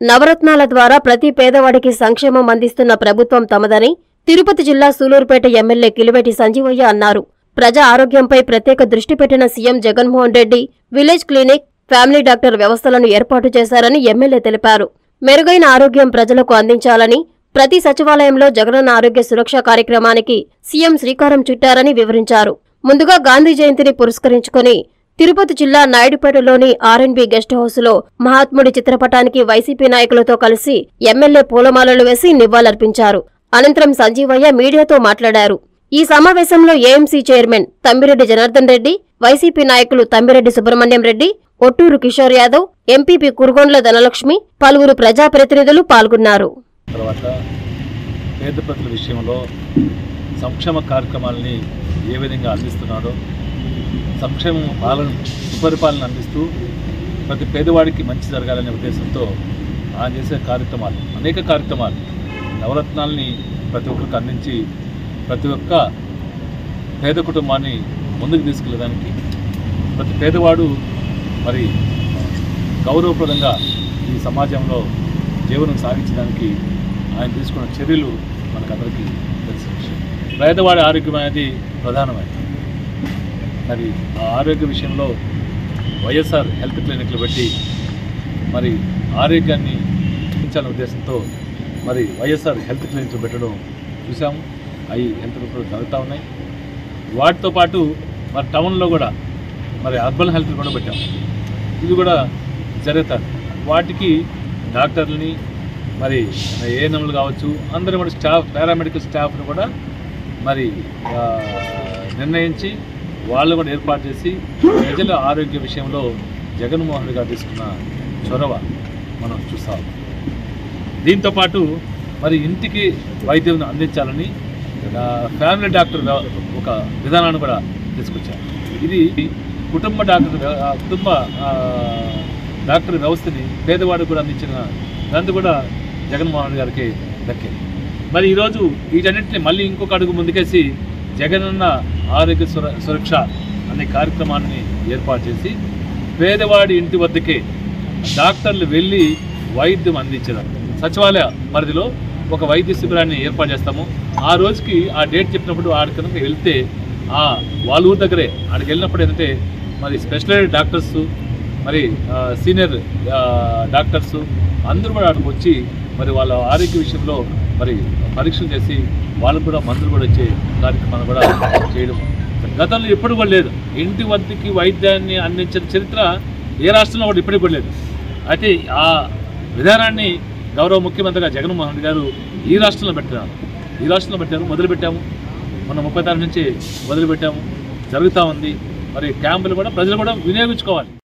నవరత్నాల ద్వారా ప్రతి పేదవాడికి సంక్షేమం అందిస్తున్న ప్రభుత్వం తమదని తిరుపతి జిల్లా సూలూరుపేట ఎమ్మెల్యే కిలివేటి సంజీవయ్య అన్నారు ప్రజా ఆరోగ్యంపై ప్రత్యేక దృష్టి పెట్టిన CM Jaganmohan Reddy village clinic family doctor వ్యవస్థలను ఏర్పాటు చేశారని ఎమ్మెల్యే తెలిపారు మెరుగైన ఆరోగ్యం ప్రజలకు అందించాలని ప్రతి సచివాలయంలో జగనన్న ఆరోగ్య సురక్ష కార్యక్రమానికి సీఎం శ్రీకారం చుట్టారని వివరించారు ముందుగా గాంధీ జయంతిని పురస్కరించుకొని తిరుపతి జిల్లా నాయుడుపేటలోని ఆర్ఎన్బి గెస్ట్ హౌస్లో మహాత్ముడి చిత్రపటానికి వైసీపీ నాయకులతో కలిసి ఎమ్మెల్యే పూలమాలలు వేసి నివాళులర్పించారు అనంతరం సంజీవయ్య మీడియాతో మాట్లాడారు ఈ సమావేశంలో AMC chairman Tammireddy Janardhan Reddy YCP నాయకులు తమ్మిరెడ్డి సుబ్రహ్మణ్యం రెడ్డి ఒట్టూరు కిషోర్ యాదవ్ ఎంపీపీ కురుగొండ్ల ధనలక్ష్మి పలువురు ప్రజాప్రతినిధులు పాల్గొన్నారు తర్వాత పేద ప్రజల విషయంలో సంక్షేమ కార్యక్రమాలని ఏ విధంగా అందిస్తున్నాడో సంక్షేమ పాలన సుపరిపాలన అందిస్తూ ప్రతి పేదవాడికి మంచి జరగాలనే ఉద్దేశంతో ఆయన చేసే కార్యక్రమాలు అనేక కార్యక్రమాలు నవరత్నాల్ని ప్రతి ఒక్కరికి అందించి ప్రతి ఒక్క పేద కుటుంబాన్ని ముందుకు తీసుకెళ్ళడానికి ప్రతి పేదవాడు మరి గౌరవప్రదంగా ఈ సమాజంలో జీవనం సాగించడానికి ఆయన తీసుకున్న చర్యలు మనకందరికీ తెలిసిన విషయం పేదవాడి ఆరోగ్యం అనేది ప్రధానమైనది మరి ఆ ఆరోగ్య విషయంలో వైఎస్ఆర్ హెల్త్ క్లినిక్లు పెట్టి మరి ఆరోగ్యాన్ని పెంచాలనే ఉద్దేశంతో మరి వైఎస్ఆర్ హెల్త్ క్లినిక్లు పెట్టడం చూసాము అవి హెల్త్ కూడా జరుగుతూ ఉన్నాయి వాటితో పాటు మరి టౌన్లో కూడా మరి అర్బన్ హెల్త్ కూడా పెట్టాము ఇది కూడా జరుగుతుంది వాటికి డాక్టర్లని మరి ఏఎన్ఎంలు కావచ్చు అందరూ కూడా స్టాఫ్ పారామెడికల్ స్టాఫ్ను కూడా మరి ఆ, నిర్ణయించి వాళ్ళు కూడా ఏర్పాటు చేసి ప్రజల ఆరోగ్య విషయంలో జగన్మోహన్ రెడ్డి గారు తీసుకున్న చొరవ మనం చూస్తాం దీంతో పాటు మరి ఇంటికి వైద్యం అందించాలని ఆ, ఫ్యామిలీ డాక్టర్ వ్య- ఒక విధానాన్ని కూడా తీసుకొచ్చారు ఇది కుటుంబ డాక్టర్ వ్య- ఆ, కుటుంబ ఆ, డాక్టర్ వ్యవస్థని పేదవాడికి కూడా అందించిన దాంతో కూడా జగన్మోహన్ రెడ్డి గారికి దక్కింది మరి ఈరోజు వీటన్నింటిని మళ్ళీ ఇంకొక అడుగు ముందుకేసి జగనన్న ఆరోగ్య సుర సురక్ష అనే కార్యక్రమాన్ని ఏర్పాటు చేసి పేదవాడి ఇంటి వద్దకే డాక్టర్లు వెళ్ళి వైద్యం అందించడం సచివాలయ పరిధిలో ఒక వైద్య శిబిరాన్ని ఏర్పాటు చేస్తాము ఆ రోజుకి ఆ డేట్ చెప్పినప్పుడు ఆడికి కనుక వెళ్తే ఆ వాళ్ళ ఊరి దగ్గరే ఆడికి వెళ్ళినప్పుడు ఏంటంటే మరి స్పెషలైజ్డ్ డాక్టర్స్ మరి ఆ, సీనియర్ ఆ, డాక్టర్స్ అందరూ కూడా అక్కడికి వచ్చి మరి వాళ్ళ ఆరోగ్య విషయంలో మరి పరీక్షలు చేసి వాళ్ళకు కూడా మందులు కూడా ఇచ్చే కార్యక్రమాన్ని కూడా చేయడం గతంలో ఎప్పుడు కూడా లేదు ఇంటి వద్దకి వైద్యాన్ని అందించిన చరిత్ర ఏ రాష్ట్రంలో కూడా ఇప్పటికి కూడా లేదు అయితే ఆ విధానాన్ని గౌరవ ముఖ్యమంత్రిగా జగన్మోహన్ రెడ్డి గారు ఈ రాష్ట్రంలో పెట్టారు ఈ రాష్ట్రంలో పెట్టారు మొదలుపెట్టాము మొన్న ముప్పై తారీఖు నుంచి మొదలుపెట్టాము జరుగుతూ ఉంది మరి క్యాంపులు కూడా ప్రజలు కూడా వినియోగించుకోవాలి